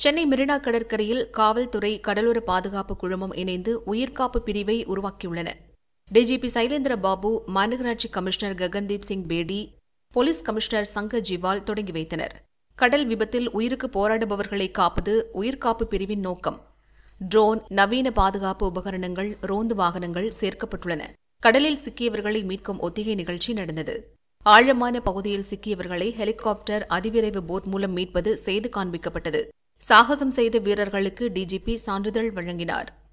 சென்னை மெரினா கடற்கரையில் காவல்துறை கடலோர பாதுகாப்பு குழுமம் இணைந்து உயிர்காப்பு பிரிவை உருவாக்கியுள்ளன டிஜிபி சைலேந்திர பாபு மாநகராட்சி commissioner Gagandeep Singh Bedi police commissioner Shankar Jiwal தொடங்கி வைத்தனர் கடல் விபத்தில் உயிருக்கு போராடுபவர்களை காப்பது உயிர்காப்பு பிரிவின் நோக்கம் ட்ரோன் நவீன பாதுகாப்பு உபகரணங்கள் ரோந்து வாகனங்கள் சேர்க்கப்பட்டுள்ளன கடலில் சிக்கியவர்களை மீட்கும் ஒத்திகை நிகழ்ச்சி நடந்தது ஆழமான பகுதியில் சிக்கியவர்களை ஹெலிகாப்டர் அதிவிரைவு போட் மூலம் மீட்பது செய்து காண்பிக்கப்பட்டது சாகசம் செய்த வீரர்களுக்கு டிஜிபி சான்றிதழ் வழங்கினார்